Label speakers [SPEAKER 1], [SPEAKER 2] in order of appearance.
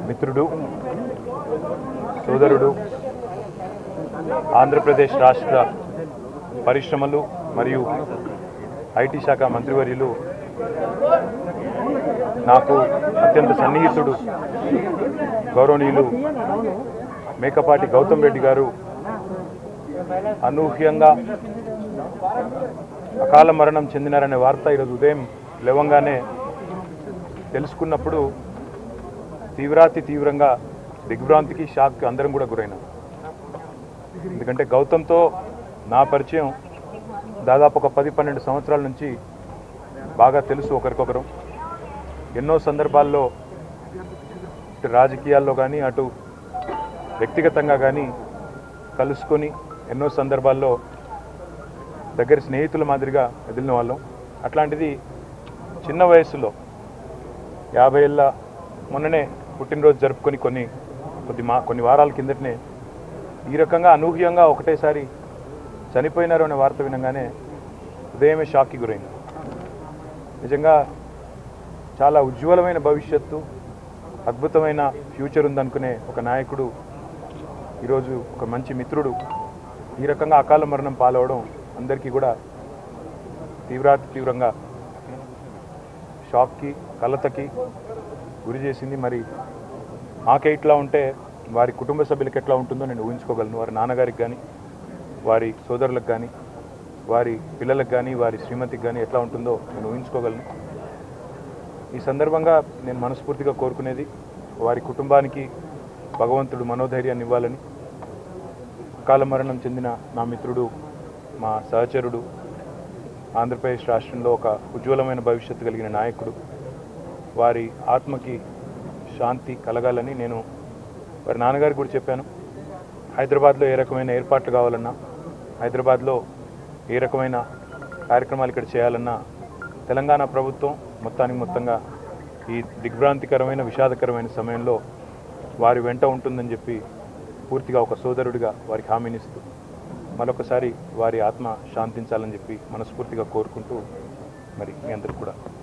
[SPEAKER 1] మిత్రుడు సోదరుడు ఆంధ్రప్రదేశ్ రాష్ట్ర పరిశ్రమలు మరియు ఐటీ శాఖ మంత్రివర్యులు నాకు అత్యంత సన్నిహితుడు గౌరవనీయులు మేకపాటి గౌతమ్ రెడ్డి గారు అనూహ్యంగా అకాల మరణం చెందినారనే వార్త ఈరోజు ఉదయం లేవంగానే తెలుసుకున్నప్పుడు తీవ్రాతి తీవ్రంగా దిగ్భ్రాంతికి షాక్ అందరం కూడా గురైనాం ఎందుకంటే గౌతమ్తో నా పరిచయం దాదాపు ఒక పది పన్నెండు సంవత్సరాల నుంచి బాగా తెలుసు ఒకరికొకరు ఎన్నో సందర్భాల్లో ఇటు రాజకీయాల్లో కానీ అటు వ్యక్తిగతంగా కానీ కలుసుకొని ఎన్నో సందర్భాల్లో దగ్గర స్నేహితుల మాదిరిగా ఎదిలిన వాళ్ళం అట్లాంటిది చిన్న వయసులో యాభై ఏళ్ళ మొన్ననే పుట్టినరోజు జరుపుకొని కొన్ని కొద్ది మా కొన్ని వారాల కిందటనే ఈ రకంగా అనూహ్యంగా ఒకటేసారి చనిపోయినారు అనే వార్త వినగానే ఉదయమే షాక్కి గురైంది నిజంగా చాలా ఉజ్వలమైన భవిష్యత్తు అద్భుతమైన ఫ్యూచర్ ఉందనుకునే ఒక నాయకుడు ఈరోజు ఒక మంచి మిత్రుడు ఈ రకంగా అకాల మరణం పాలవడం అందరికీ కూడా తీవ్రాతి తీవ్రంగా షాక్కి కలతకి గురి చేసింది మరి మాకే ఇట్లా ఉంటే వారి కుటుంబ సభ్యులకి ఎట్లా ఉంటుందో నేను ఊహించుకోగలను వారి నాన్నగారికి కానీ వారి సోదరులకు కానీ వారి పిల్లలకు కానీ వారి శ్రీమతికి కానీ ఎట్లా ఉంటుందో నేను ఊహించుకోగలను ఈ సందర్భంగా నేను మనస్ఫూర్తిగా కోరుకునేది వారి కుటుంబానికి భగవంతుడు మనోధైర్యాన్ని ఇవ్వాలని అకాల మరణం చెందిన నా మిత్రుడు మా సహచరుడు ఆంధ్రప్రదేశ్ రాష్ట్రంలో ఒక ఉజ్వలమైన భవిష్యత్తు కలిగిన నాయకుడు వారి ఆత్మకి శాంతి కలగాలని నేను వారి నాన్నగారికి కూడా చెప్పాను హైదరాబాద్లో ఏ రకమైన ఏర్పాట్లు కావాలన్నా హైదరాబాద్లో ఏ రకమైన కార్యక్రమాలు ఇక్కడ చేయాలన్నా తెలంగాణ ప్రభుత్వం మొత్తానికి మొత్తంగా ఈ దిగ్భ్రాంతికరమైన విషాదకరమైన సమయంలో వారి వెంట ఉంటుందని చెప్పి పూర్తిగా ఒక సోదరుడిగా వారికి హామీనిస్తూ మరొకసారి వారి ఆత్మ శాంతించాలని చెప్పి మనస్ఫూర్తిగా కోరుకుంటూ మరి మీ అందరికి కూడా